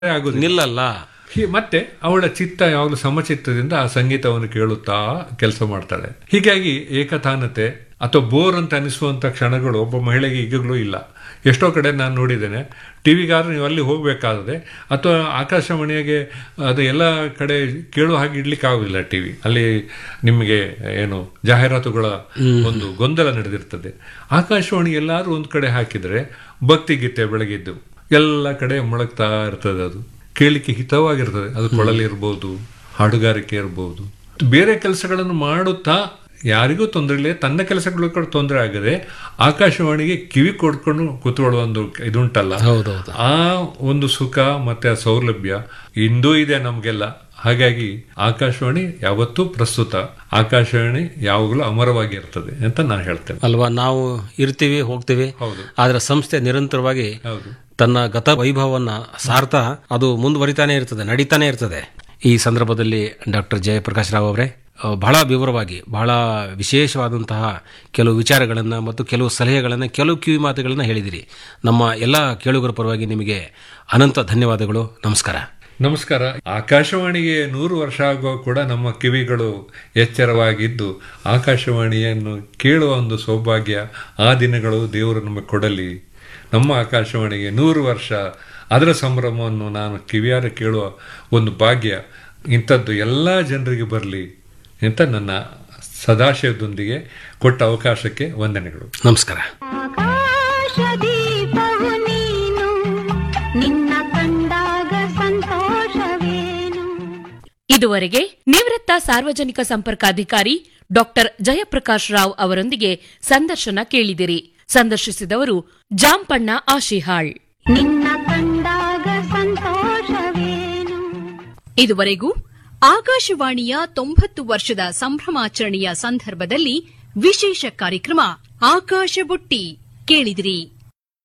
ಆಗುದಿಲ್ಲ ನಿಲ್ಲಲ್ಲ ಹಿ- ಮತ್ತೆ ಅವಳ ಚಿತ್ತ ಯಾವಾಗಲೂ ಸಮಚಿತ್ತದಿಂದ ಆ ಸಂಗೀತವನ್ನು ಕೇಳುತ್ತಾ ಕೆಲಸ ಮಾಡ್ತಾಳೆ ಹೀಗಾಗಿ ಏಕತಾನತೆ ಅಥವಾ ಬೋರ್ ಅಂತ ಅನಿಸುವಂತ ಕ್ಷಣಗಳು ಒಬ್ಬ ಮಹಿಳೆಗೆ ಈಗಲೂ ಇಲ್ಲ ಎಷ್ಟೋ ಕಡೆ ನಾನು ನೋಡಿದ್ದೇನೆ ಟಿವಿಗಾದ್ರೆ ನೀವು ಅಲ್ಲಿ ಹೋಗಬೇಕಾದ್ರೆ ಅಥವಾ ಆಕಾಶವಾಣಿಗೆ ಅದು ಎಲ್ಲ ಕಡೆ ಕೇಳೋ ಹಾಗೆ ಇಡ್ಲಿಕ್ಕೆ ಆಗುದಿಲ್ಲ ಟಿವಿ ಅಲ್ಲಿ ನಿಮಗೆ ಏನು ಜಾಹೀರಾತುಗಳ ಒಂದು ಗೊಂದಲ ನಡೆದಿರ್ತದೆ ಆಕಾಶವಾಣಿ ಎಲ್ಲಾದ್ರೂ ಒಂದು ಕಡೆ ಹಾಕಿದ್ರೆ ಭಕ್ತಿಗೀತೆ ಬೆಳಗಿದ್ದು ಎಲ್ಲ ಕಡೆ ಮೊಳಗ್ತಾ ಇರ್ತದೆ ಅದು ಕೇಳಿಕ್ಕೆ ಹಿತವಾಗಿರ್ತದೆ ಅದು ಕೊಳಲಿ ಇರ್ಬೋದು ಹಾಡುಗಾರಿಕೆ ಇರ್ಬೋದು ಬೇರೆ ಕೆಲಸಗಳನ್ನು ಮಾಡುತ್ತಾ ಯಾರಿಗೂ ತೊಂದರೆ ಇಲ್ಲ ತನ್ನ ಕೆಲಸಗಳು ಕೂಡ ತೊಂದರೆ ಆಗದೆ ಆಕಾಶವಾಣಿಗೆ ಕಿವಿ ಕೊಡ್ಕೊಂಡು ಕೂತ್ಕೊಳ್ಳುವ ಒಂದು ಇದುಂಟಲ್ಲ ಹೌದೌದು ಆ ಒಂದು ಸುಖ ಮತ್ತೆ ಆ ಸೌಲಭ್ಯ ಇಂದೂ ಇದೆ ನಮ್ಗೆಲ್ಲ ಹಾಗಾಗಿ ಆಕಾಶವಾಣಿ ಯಾವತ್ತೂ ಪ್ರಸ್ತುತ ಆಕಾಶವಾಣಿ ಯಾವಾಗಲೂ ಅಮರವಾಗಿ ಇರ್ತದೆ ಅಂತ ನಾನು ಹೇಳ್ತೇನೆ ಅಲ್ವಾ ನಾವು ಇರ್ತೀವಿ ಹೋಗ್ತೀವಿ ಹೌದು ಆದ್ರೆ ಸಂಸ್ಥೆ ನಿರಂತರವಾಗಿ ಹೌದು ತನ್ನ ಗತ ವೈಭವವನ್ನ ಸಾರ್ತಾ ಅದು ಮುಂದುವರಿತಾನೆ ಇರ್ತದೆ ನಡೀತಾನೆ ಇರ್ತದೆ ಈ ಸಂದರ್ಭದಲ್ಲಿ ಡಾಕ್ಟರ್ ಜಯಪ್ರಕಾಶ್ ರಾವ್ ಅವರೇ ಆ, ಬಹಳ ವಿವರವಾಗಿ ಬಹಳ ವಿಶೇಷವಾದಂತಹ ಕೆಲವು ವಿಚಾರಗಳನ್ನು ಮತ್ತು ಕೆಲವು ಸಲಹೆಗಳನ್ನು ಕೆಲವು ಕಿವಿ ಮಾತುಗಳನ್ನು ಹೇಳಿದಿರಿ ನಮ್ಮ ಎಲ್ಲ ಕೇಳುಗರ ಪರವಾಗಿ ನಿಮಗೆ ಅನಂತ ಧನ್ಯವಾದಗಳು ನಮಸ್ಕಾರ ನಮಸ್ಕಾರ ಆಕಾಶವಾಣಿಗೆ ನೂರು ವರ್ಷ ಆಗುವ ಕೂಡ ನಮ್ಮ ಕಿವಿಗಳು ಎಚ್ಚರವಾಗಿದ್ದು ಆಕಾಶವಾಣಿಯನ್ನು ಕೇಳುವ ಒಂದು ಸೌಭಾಗ್ಯ ಆ ದಿನಗಳು ದೇವರು ನಮಗೆ ಕೊಡಲಿ ನಮ್ಮ ಆಕಾಶವಾಣಿಗೆ ನೂರು ವರ್ಷ ಅದರ ಸಂಭ್ರಮವನ್ನು ನಾನು ಕಿವಿಯಾರ ಕೇಳುವ ಒಂದು ಭಾಗ್ಯ ಇಂಥದ್ದು ಎಲ್ಲ ಜನರಿಗೆ ಬರಲಿ ಅಂತ ನನ್ನ ಸದಾಶಯದೊಂದಿಗೆ ಕೊಟ್ಟ ಅವಕಾಶಕ್ಕೆ ವಂದನೆಗಳು ನಮಸ್ಕಾರ ಆಕಾಶದೀಪವು ನೀನು ನಿನ್ನ ಕಂಡಾಗ ಸಂತೋಷವೇನು ಇದುವರೆಗೆ ನಿವೃತ್ತ ಸಾರ್ವಜನಿಕ ಸಂಪರ್ಕಾಧಿಕಾರಿ ಡಾಕ್ಟರ್ ಜಯಪ್ರಕಾಶ್ ರಾವ್ ಅವರೊಂದಿಗೆ ಸಂದರ್ಶನ ಕೇಳಿದಿರಿ ಸಂದರ್ಶಿಸಿದವರು ಜಾಂಪಣ್ಣ ಆಶಿಹಾಳ್ ನಿನ್ನ ಕಂಡಾಗ ಸಂತೋಷವೇನು ಇದುವರೆಗೂ ಆಕಾಶವಾಣಿಯ ತೊಂಬತ್ತು ವರ್ಷದ ಸಂಭ್ರಮಾಚರಣೆಯ ಸಂದರ್ಭದಲ್ಲಿ ವಿಶೇಷ ಕಾರ್ಯಕ್ರಮ ಆಕಾಶ ಬುಟ್ಟಿ ಕೇಳಿದಿರಿ